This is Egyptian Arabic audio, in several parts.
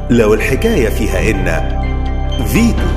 لو الحكاية فيها إن فيتو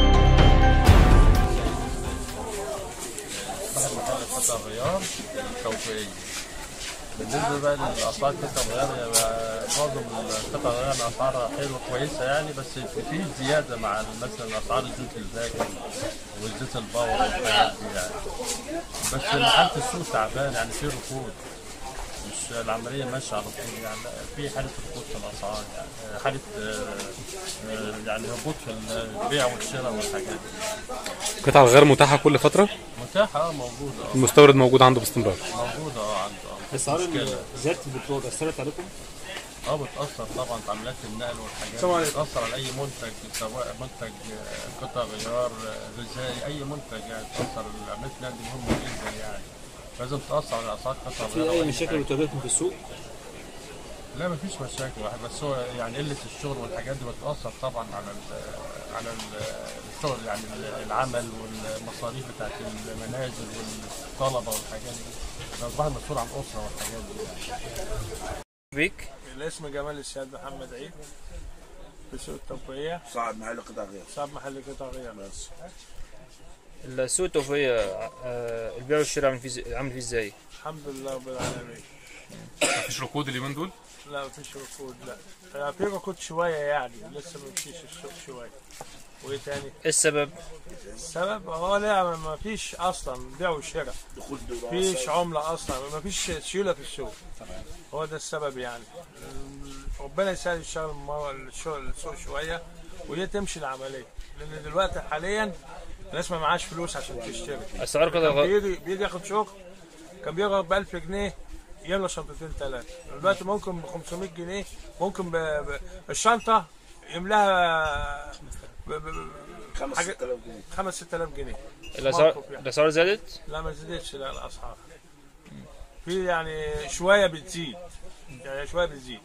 قطع الغيار التوفيقية بالنسبة بقى للأسعار قطع الغيار يعني معظم قطع الغيار أسعارها حلوة كويسة يعني بس في زيادة مع مثلا أسعار الزيت الزاكي والزيت الباور والحاجات دي يعني بس حالة السوق تعبان يعني في ركود مش العملية ماشية على طول يعني في حالة ركود في الأسعار يعني حالة آه، آه، يعني هبوط في البيع والشراء والحاجات دي قطع الغير متاحة كل فترة متاحة اه موجودة اه المستورد موجود عنده باستمرار موجودة اه عنده اه اسعار مشكلة. زياده البترول اثرت عليكم؟ اه بتأثر طبعا في عمليات النقل والحاجات السلام دي. عليكم. بتأثر على أي منتج سواء منتج آه، قطع غيار آه، غذائي أي منتج يعني بتأثر عملية النقل دي مهمة جدا يعني لازم تأثر على أسعار قطع في الغيار اي وأي مشاكل حاجة. بتواجهكم في السوق؟ لا مفيش مشاكل واحد بس هو يعني قلة الشغل والحاجات دي بتأثر طبعا على ال على ال الشغل يعني ال- العمل والمصاريف بتاعت المنازل والطلبة والحاجات دي أصبح مسؤول عن أسرة والحاجات دي يعني. بيك الاسم جمال السيد محمد عيد في سوق التوفيقية صاحب محل قطع غير صاحب محل قطع غيار بس السوق التوفيقية آه، البيع والشراء عامل فيه زي- عامل فيه ازاي؟ الحمد لله رب العالمين مفيش ركود اليومين دول لا مفيش ركود لا يعني في ركود شوية يعني لسه مفيش السوق شوية وايه تاني ايه السبب؟ السبب هو لا ما فيش اصلا بيع وشراء دخول دولار مفيش عملة اصلا ما فيش سيولة في السوق هو ده السبب يعني ربنا يسهل الشغل المو- الشغل السوق شوية وهي تمشي العملية لان دلوقتي حاليا الناس ما معاش فلوس عشان تشتري اسعار قطع كان الغيار بيجي بيجي ياخد شغل كان بياخد ب 1000 جنيه يملى شنطتين ثلاثة دلوقتي ممكن ب 500 جنيه ممكن ب... ب... الشنطة يملاها ب... ب... ب... خمس حاجة- 6000 جنيه 5 6000 جنيه الاسعار موقف يعني. الاسعار زادت؟ لا ما زادتش لا الأسعار في يعني شوية بتزيد يعني شوية بتزيد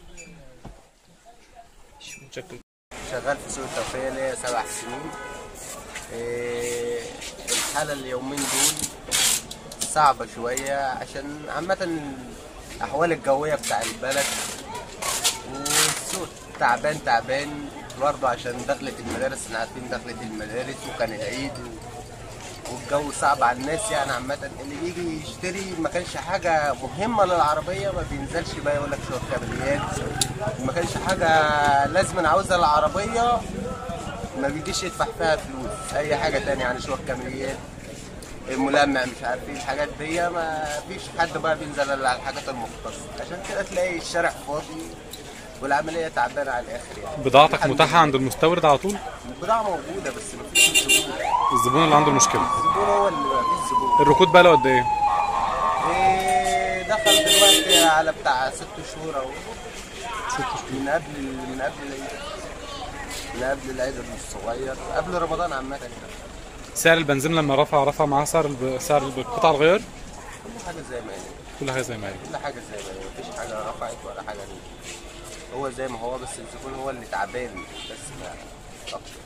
شكل شغال في سوق التوفيق ليا سبع سنين إيه، الحالة اليومين دول صعبة شوية عشان عامة الأحوال الجوية بتاع البلد والسوق تعبان تعبان برضه عشان دخلت المدارس احنا عارفين دخلت المدارس وكان العيد و... والجو صعب على الناس يعني عامة اللي بيجي يشتري ما كانش حاجة مهمة للعربية ما بينزلش بقى يقول لك شوية كابريات ما كانش حاجة لازم عاوزة العربية ما بيجيش يدفع فيها فلوس أي حاجة تانية يعني شوية كامريات الملمع مش عارف ايه الحاجات دي ما فيش حد بقى بينزل الا على الحاجات المختصة عشان كده تلاقي الشارع فاضي والعملية تعبانة على الآخر يعني بضاعتك الحمد متاحة لله. عند المستورد على طول البضاعة موجودة بس مفيش زبون الزبون اللي عنده المشكلة الزبون هو اللي مفيش زبون الركود بقى له قد ايه إيه، دخل دلوقتي على بتاع ست شهور اهو من قبل من قبل العيد من قبل العيد الصغير قبل رمضان عامة يعني سعر البنزين لما رفع رفع معاه سعر الب... سعر الب- قطع الغيار كل حاجة زي ما هي كل حاجة زي ما هي كل حاجة زي ما هي مفيش حاجة رفعت ولا حاجة نزلت هو زي ما هو بس الزبون هو اللي تعبان بس ما أكتر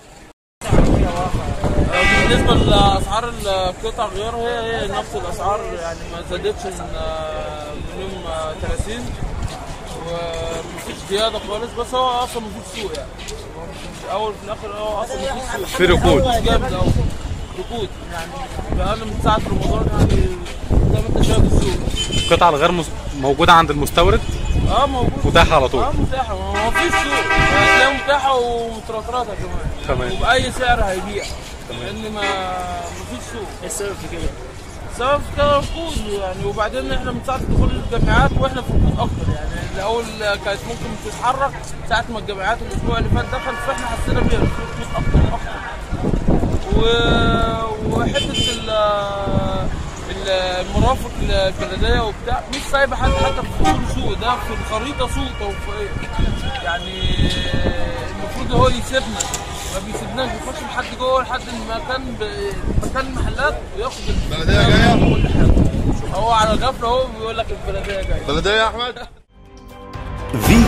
بالنسبه لاسعار القطع غيار هي هي نفس الاسعار يعني ما زادتش من آه، من يوم آه، 30 ومفيش زياده خالص بس هو اصلا مفيش سوق يعني هو مش اول في الاخر هو اصلا مفيش سوق في ركود. مش جامد أوي. ركود يعني بقالنا من ساعه رمضان يعني زي ما انت شايف السوق قطع الغير مس... موجودة عند المستورد اه موجود متاحة على طول اه متاحه ما فيش سوق هتلاقيها متاحه ومترطرطه كمان تمام. وباي سعر هيبيع لان ما مفيش سوق ايه السبب في كده؟ السبب في كده ركود يعني وبعدين احنا من ساعه دخول الجامعات واحنا في ركود اكتر يعني الاول كانت ممكن تتحرك ساعه ما الجامعات الاسبوع اللي فات دخل فاحنا حسينا بيها في ركود اكتر اكتر و... وحته ال... ال- المرافق البلديه وبتاع مش سايبه حد حتى في دخول سوق ده في الخريطه سوق توفيقيه يعني المفروض هو يسيبنا ما بيسيبناش بيخش لحد جوه لحد المكان ب... مكان المحلات وياخد البلديه جايه كل حاجه هو على غفله هو بيقول لك البلديه جايه بلديه يا احمد فيتو